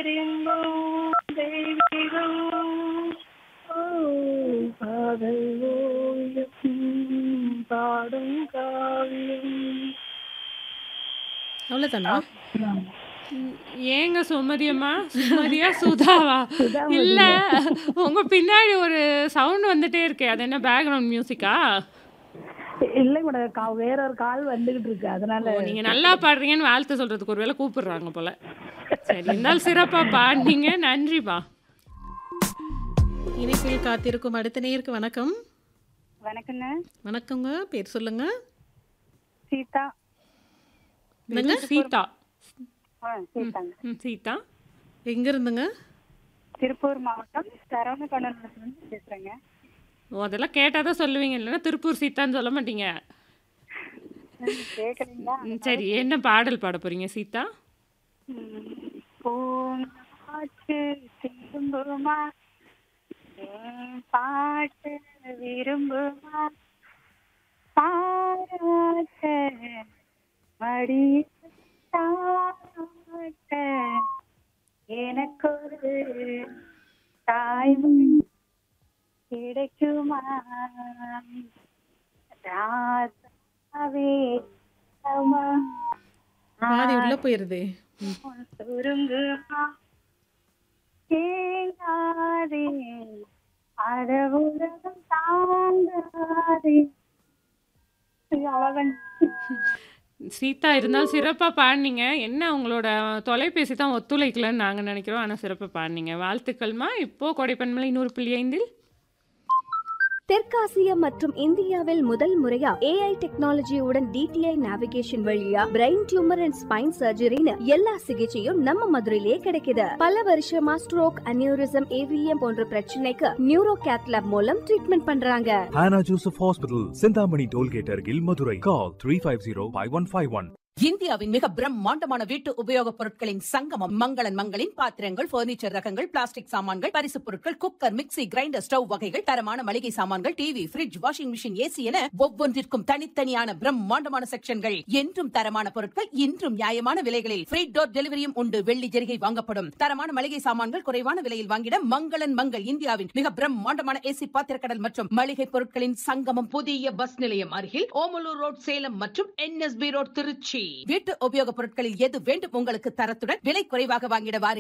பேரின்பம் தெய்வீகம் ஓ, காதல் ஓவியம் பாடும் காவியம் அவ்வளோதானா ஏங்க சுமதியம்மா சுமதியா சுதாவா இல்ல உங்க பின்னாடி ஒரு சவுண்ட் வந்துட்டே இருக்கே அது என்ன பேக்ரவுண்ட் மியூசிக்கா இல்லை மேடம் கா- வேற ஒரு கால் வந்துகிட்டு இருக்கு அதனால நீங்க நல்லா பாடுறீங்கன்னு வாழ்த்து சொல்றதுக்கு ஒருவேளை கூப்பிடுறாங்க போல சரி இருந்தாலும் சிறப்பா பாடுனீங்க நன்றிப்பா இணைப்பில் காத்திருக்கும் அடுத்த நேருக்கு வணக்கம் வணக்கங்க வணக்கங்க பேர் சொல்லுங்க சீதா என்னங்க சீதா ஆ சீதாங்க ம், சீதா எங்க இருந்துங்க திருப்பூர் மாவட்டம் சரவணகொண்டத்துலேருந்து பேசுகிறேங்க ஓ அதெல்லாம் கேட்டாதான் சொல்லுவீங்க இல்லைன்னா திருப்பூர் சீதான்னு சொல்ல மாட்டீங்க கேட்குறீங்களா ம், சரி என்ன பாடல் பாட போறீங்க சீதா பூங்காற்று திரும்புமா என் பாட்டு விரும்புமா பாராட்ட மடி தாராட்ட எனக்கொரு தாய்மொழி கிடைக்குமா ராசாவே அம்மா பாதி உள்ள போயிருது சுருங்குமா தேங்காதே அட உலகம் தாங்காதே அவ்வளவுதான் சீதா இருந்தாலும் சிறப்பா பாடினீங்க என்ன உங்களோட தொலைபேசி தான் ஒத்துழைக்கலன்னு நாங்க நினைக்கிறோம் ஆனா சிறப்பா பாடினீங்க வாழ்த்துக்கள்மா இப்போ கொடைப்பன்மலை நூறு புள்ளி ஐந்தில் தெற்காசியா மற்றும் இந்தியாவில் முதல் முறையா ஏஐ டெக்னாலஜியுடன் டிடிஐ நேவிகேஷன் வழியா பிரெயின் டியூமர் அண்ட் ஸ்பைன் சர்ஜரின்னு எல்லா சிகிச்சையும் நம்ம மதுரையிலே கிடைக்குது பல வருஷமா ஸ்ட்ரோக் அனியூரிசம் ஏவிஎம் போன்ற பிரச்சனைக்கு நியூரோ கேத்லாப் மூலம் ட்ரீட்மெண்ட் பண்றாங்க Hannah Joseph Hospital, Sindhamani Tollgate Argil, Madurai. Call 350-5151. இந்தியாவின் மிக பிரம்மாண்டமான வீட்டு உபயோகப் பொருட்களின் சங்கமம் மங்களன் மங்களின் பாத்திரங்கள் பர்னிச்சர் ரகங்கள் பிளாஸ்டிக் சாமான்கள் பரிசுப் பொருட்கள் குக்கர் மிக்ஸி கிரைண்டர் ஸ்டவ் வகைகள் தரமான மளிகை சாமான்கள் TV fridge washing machine AC என ஒவ்வொன்றிற்கும் தனித்தனியான பிரம்மாண்டமான செக்ஷன்கள் என்றும் தரமான பொருட்கள் இன்றும் நியாயமான விலைகளில் ஃப்ரீ டோர் டெலிவரியும் உண்டு வெள்ளி ஜெரிகை வாங்கப்படும் தரமான மளிகை சாமான்கள் குறைவான விலையில் வாங்கிட மங்களன் மங்கள் இந்தியாவின் மிக பிரம்மாண்டமான ஏசி பாத்திரக்கடல் மற்றும் மளிகை பொருட்களின் சங்கமம் புதிய பஸ் நிலையம் அருகில் ஓமலூர் ரோட் சேலம் மற்றும் என்எஸ்பி ரோட் திருச்சி வீட்டு உபயோகப் பொருட்களில் எது வேண்டும் உங்களுக்கு தரத்துடன் விலை குறைவாக வாங்கிட வாருங்கள்